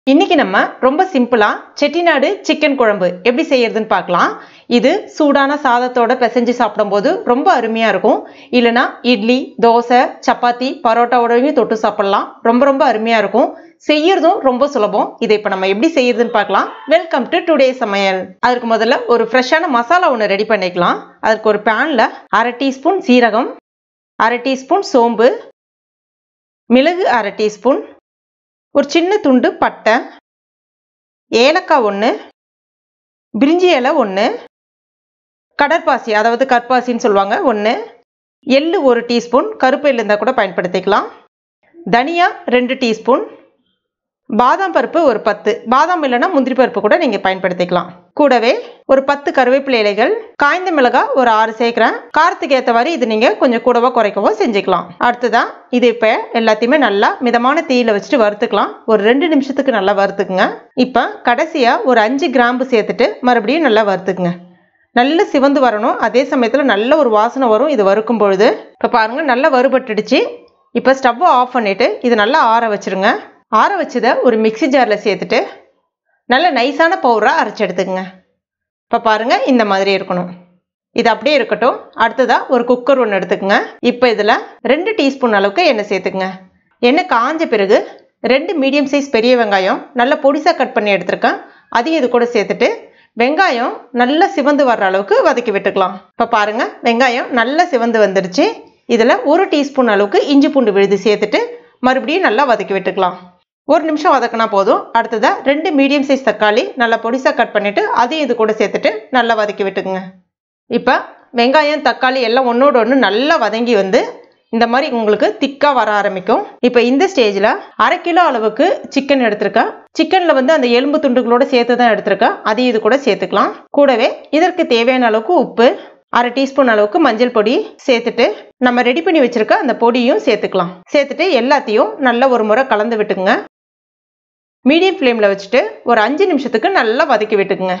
இன்னைக்கு நம்ம ரொம்ப சிம்பிளா செட்டிநாடு சிக்கன் குழம்பு எப்படி செய்யறதுன்னு பார்க்கலாம் இது சூடான சாதத்தோட பிசைஞ்சு சாப்பிடும்போது ரொம்ப அருமையா இருக்கும் இல்லைன்னா இட்லி தோசை சப்பாத்தி பரோட்டாவோடயும் தொட்டு சாப்பிடலாம் ரொம்ப ரொம்ப அருமையா இருக்கும் செய்யறதும் ரொம்ப சுலபம் இதை இப்போ நம்ம எப்படி செய்யறதுன்னு பார்க்கலாம் வெல்கம் டு டுடே சமையல் அதுக்கு முதல்ல ஒரு ஃப்ரெஷ்ஷான மசாலா ஒன்று ரெடி பண்ணிக்கலாம் அதுக்கு ஒரு பேனில் அரை டீஸ்பூன் சீரகம் அரை டீஸ்பூன் சோம்பு மிளகு அரை டீஸ்பூன் ஒரு சின்ன துண்டு பட்டை ஏலக்காய் ஒன்று பிரிஞ்சி இலை ஒன்று கடற்பாசி அதாவது கற்பாசின்னு சொல்லுவாங்க ஒன்று எள்ளு ஒரு டீஸ்பூன் கருப்பு எள்ளு இருந்தால் கூட பயன்படுத்திக்கலாம் தனியா ரெண்டு டீஸ்பூன் பாதாம் பருப்பு ஒரு பத்து பாதாம் இல்லைன்னா முந்திரி பருப்பு கூட நீங்கள் பயன்படுத்திக்கலாம் கூடவே ஒரு பத்து கருவேப்பிலை இலைகள் காய்ந்த மிளகாய் ஒரு ஆறு சேர்க்குறேன் காரத்துக்கு ஏற்ற மாதிரி இது நீங்கள் கொஞ்சம் கூடவோ குறைக்கவோ செஞ்சுக்கலாம் அடுத்ததான் இது இப்போ எல்லாத்தையுமே நல்லா மிதமான தீயில வச்சுட்டு வறுத்துக்கலாம் ஒரு ரெண்டு நிமிஷத்துக்கு நல்லா வறுத்துக்குங்க இப்போ கடைசியாக ஒரு அஞ்சு கிராம்பு சேர்த்துட்டு மறுபடியும் நல்லா வறுத்துக்குங்க நல்ல சிவந்து வரணும் அதே சமயத்தில் நல்ல ஒரு வாசனை வரும் இது வறுக்கும் பொழுது இப்போ பாருங்கள் நல்லா வறுபட்டுடுச்சு இப்போ ஸ்டவ்வை ஆஃப் பண்ணிவிட்டு இது நல்லா ஆற வச்சுருங்க ஆற வச்சதை ஒரு மிக்சி ஜாரில் சேர்த்துட்டு நல்ல நைஸான பவுடராக அரைச்சி எடுத்துக்கங்க இப்போ பாருங்கள் இந்த மாதிரி இருக்கணும் இது அப்படியே இருக்கட்டும் அடுத்ததாக ஒரு குக்கர் ஒன்று எடுத்துக்கங்க இப்போ இதில் ரெண்டு டீஸ்பூன் அளவுக்கு எண்ணெய் சேர்த்துக்குங்க எண்ணெய் காஞ்ச பிறகு ரெண்டு மீடியம் சைஸ் பெரிய வெங்காயம் நல்லா பொடிசாக கட் பண்ணி எடுத்திருக்கேன் அதையும் இது கூட சேர்த்துட்டு வெங்காயம் நல்லா சிவந்து வர்ற அளவுக்கு வதக்கி விட்டுக்கலாம் இப்போ பாருங்கள் வெங்காயம் நல்லா சிவந்து வந்துடுச்சு இதில் ஒரு டீஸ்பூன் அளவுக்கு இஞ்சி பூண்டு விழுது சேர்த்துட்டு மறுபடியும் நல்லா வதக்கி விட்டுக்கலாம் ஒரு நிமிஷம் வதக்கினா போதும் அடுத்ததாக ரெண்டு மீடியம் சைஸ் தக்காளி நல்லா பொடிசாக கட் பண்ணிவிட்டு அதையும் இது கூட சேர்த்துட்டு நல்லா வதக்கி விட்டுக்குங்க இப்போ வெங்காயம் தக்காளி எல்லாம் ஒன்றோட ஒன்று நல்லா வதங்கி வந்து இந்த மாதிரி உங்களுக்கு திக்காக வர ஆரம்பிக்கும் இப்போ இந்த ஸ்டேஜில் அரை கிலோ அளவுக்கு சிக்கன் எடுத்திருக்கேன் சிக்கனில் வந்து அந்த எலும்பு துண்டுகளோட சேர்த்து தான் எடுத்திருக்கேன் அதையும் இது கூட சேர்த்துக்கலாம் கூடவே இதற்கு தேவையான அளவுக்கு உப்பு அரை டீஸ்பூன் அளவுக்கு மஞ்சள் பொடி சேர்த்துட்டு நம்ம ரெடி பண்ணி வச்சிருக்க அந்த பொடியும் சேர்த்துக்கலாம் சேர்த்துட்டு எல்லாத்தையும் நல்லா ஒரு முறை கலந்து விட்டுக்குங்க மீடியம் ஃப்ளேமில் வச்சுட்டு ஒரு அஞ்சு நிமிஷத்துக்கு நல்லா வதக்கி விட்டுக்குங்க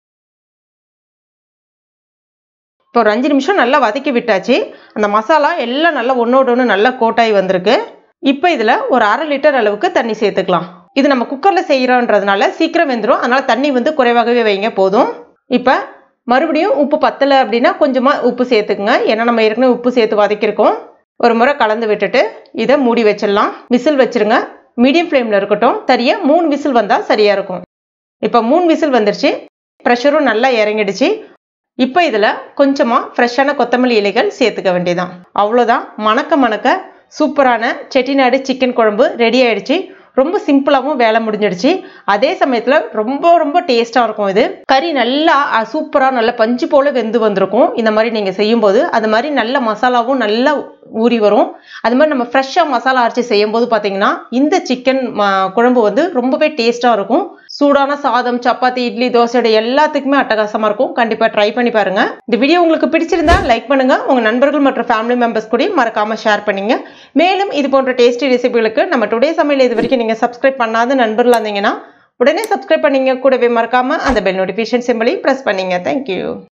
இப்போ ஒரு அஞ்சு நிமிஷம் நல்லா வதக்கி விட்டாச்சு அந்த மசாலா எல்லாம் நல்லா ஒன்றோட ஒன்று நல்லா கோட்டாகி வந்திருக்கு இப்போ இதில் ஒரு அரை லிட்டர் அளவுக்கு தண்ணி சேர்த்துக்கலாம் இது நம்ம குக்கரில் செய்கிறோன்றதுனால சீக்கிரம் வெந்துடும் அதனால் தண்ணி வந்து குறைவாகவே வைங்க போதும் இப்போ மறுபடியும் உப்பு பத்தலை அப்படின்னா கொஞ்சமாக உப்பு சேர்த்துக்குங்க ஏன்னா நம்ம ஏற்கனவே உப்பு சேர்த்து வதக்கியிருக்கோம் ஒரு முறை கலந்து விட்டுட்டு இதை மூடி வச்சிடலாம் விசில் வச்சிருங்க மீடியம் ஃப்ளேமில் இருக்கட்டும் சரியாக மூணு விசில் வந்தால் சரியாக இருக்கும் இப்போ மூணு விசில் வந்துருச்சு ப்ரெஷரும் நல்லா இறங்கிடுச்சு இப்போ இதில் கொஞ்சமாக ஃப்ரெஷ்ஷான கொத்தமல்லி இலைகள் சேர்த்துக்க வேண்டியதான் அவ்வளோதான் மணக்க மணக்க சூப்பரான செட்டிநாடு சிக்கன் குழம்பு ரெடி ஆயிடுச்சு ரொம்ப சிம்பிளாகவும் வேலை முடிஞ்சிடுச்சு அதே சமயத்தில் ரொம்ப ரொம்ப டேஸ்ட்டாக இருக்கும் இது கறி நல்லா சூப்பராக நல்லா பஞ்சு போல் வெந்து வந்திருக்கும் இந்த மாதிரி நீங்கள் செய்யும்போது அது மாதிரி நல்ல மசாலாவும் நல்லா ஊறி வரும் அது மாதிரி நம்ம ஃப்ரெஷ்ஷாக மசாலா அரைச்சி செய்யும் போது பார்த்தீங்கன்னா இந்த சிக்கன் குழம்பு வந்து ரொம்பவே டேஸ்ட்டாக இருக்கும் சூடான சாதம் சப்பாத்தி இட்லி தோசையோட எல்லாத்துக்குமே அட்டகாசமாக இருக்கும் கண்டிப்பாக ட்ரை பண்ணி பாருங்க இந்த வீடியோ உங்களுக்கு பிடிச்சிருந்தா லைக் பண்ணுங்க உங்கள் நண்பர்கள் மற்றும் ஃபேமிலி மெம்பர்ஸ் கூட மறக்காம ஷேர் பண்ணுங்க மேலும் இது போன்ற டேஸ்டி ரெசிபிகளுக்கு நம்ம டுடே சமையல் இது வரைக்கும் நீங்கள் சப்ஸ்கிரைப் பண்ணாத நண்பர்களாக இருந்தீங்கன்னா உடனே சப்ஸ்கிரைப் பண்ணீங்க கூடவே மறக்காம அந்த பெல் நோட்டிஃபிகேஷன் சிம்பிளையும் ப்ரெஸ் பண்ணீங்க தேங்க்யூ